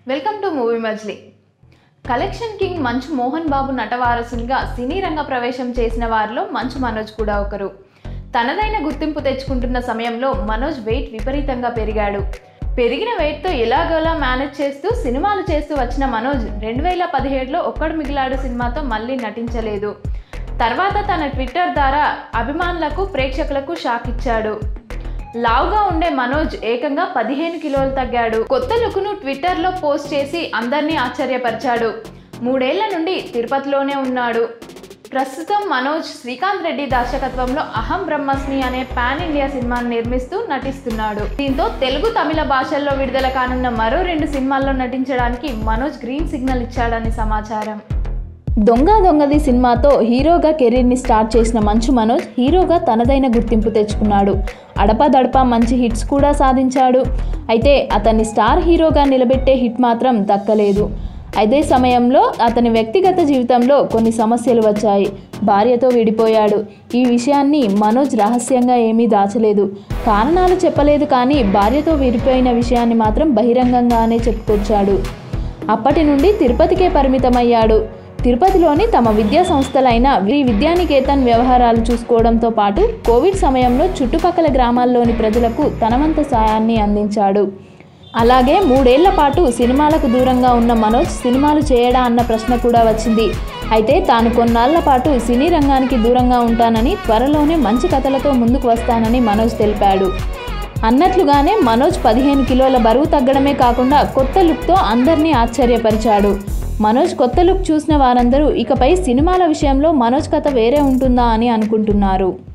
welcome to movie Majili collection king Manchu Mohan బాబు నటవారసునిగా సినీ రంగ ప్రవేశం చేసిన వారిలో మంచు మనోజ్ కూడా ఒకరు తనదైన గుర్తింపు తెచ్చుకుంటున్న సమయంలో మనోజ్ వెయిట్ విపరీతంగా పెరిగాడు పెరిగిన వెయిట్తో ఎలాగోలా మేనేజ్ చేస్తూ సినిమాలు చేస్తూ వచ్చిన మనోజ్ రెండు వేల పదిహేడులో ఒక్కడు మిగిలాడు సినిమాతో మళ్ళీ నటించలేదు తర్వాత తన ట్విట్టర్ ద్వారా అభిమానులకు ప్రేక్షకులకు షాక్ ఇచ్చాడు లావుగా ఉండే మనోజ్ ఏకంగా పదిహేను కిలోలు తగ్గాడు కొత్త లుక్ను ట్విట్టర్లో పోస్ట్ చేసి అందరినీ ఆశ్చర్యపరిచాడు మూడేళ్ల నుండి తిరుపతిలోనే ఉన్నాడు ప్రస్తుతం మనోజ్ శ్రీకాంత్ రెడ్డి దర్శకత్వంలో అహం బ్రహ్మస్మి అనే పాన్ ఇండియా సినిమాను నిర్మిస్తూ నటిస్తున్నాడు దీంతో తెలుగు తమిళ భాషల్లో విడుదల కానున్న మరో రెండు సినిమాల్లో నటించడానికి మనోజ్ గ్రీన్ సిగ్నల్ ఇచ్చాడని సమాచారం దొంగ దొంగది సినిమాతో హీరోగా కెరీర్ని స్టార్ట్ చేసిన మంచు మనోజ్ హీరోగా తనదైన గుర్తింపు తెచ్చుకున్నాడు అడపాదడపా మంచి హిట్స్ కూడా సాధించాడు అయితే అతన్ని స్టార్ హీరోగా నిలబెట్టే హిట్ మాత్రం దక్కలేదు అదే సమయంలో అతని వ్యక్తిగత జీవితంలో కొన్ని సమస్యలు వచ్చాయి భార్యతో విడిపోయాడు ఈ విషయాన్ని మనోజ్ రహస్యంగా ఏమీ దాచలేదు కారణాలు చెప్పలేదు కానీ భార్యతో విడిపోయిన విషయాన్ని మాత్రం బహిరంగంగానే చెప్పుకొచ్చాడు అప్పటి నుండి తిరుపతికే పరిమితమయ్యాడు తిరుపతిలోని తమ విద్యా సంస్థలైన వి విద్యానికేతన్ వ్యవహారాలు చూసుకోవడంతో పాటు కోవిడ్ సమయంలో చుట్టుపక్కల గ్రామాల్లోని ప్రజలకు తనవంత సాయాన్ని అందించాడు అలాగే మూడేళ్ల పాటు సినిమాలకు దూరంగా ఉన్న మనోజ్ సినిమాలు చేయడా అన్న ప్రశ్న కూడా వచ్చింది అయితే తాను కొన్నాళ్ల పాటు సినీ రంగానికి దూరంగా ఉంటానని త్వరలోనే మంచి కథలతో ముందుకు వస్తానని మనోజ్ తెలిపాడు అన్నట్లుగానే మనోజ్ పదిహేను కిలోల బరువు తగ్గడమే కాకుండా కొత్త లుక్తో అందరినీ ఆశ్చర్యపరిచాడు మనోజ్ కొత్త లుక్ చూసిన వారందరూ ఇకపై సినిమాల విషయంలో మనోజ్ కథ వేరే ఉంటుందా అని అనుకుంటున్నారు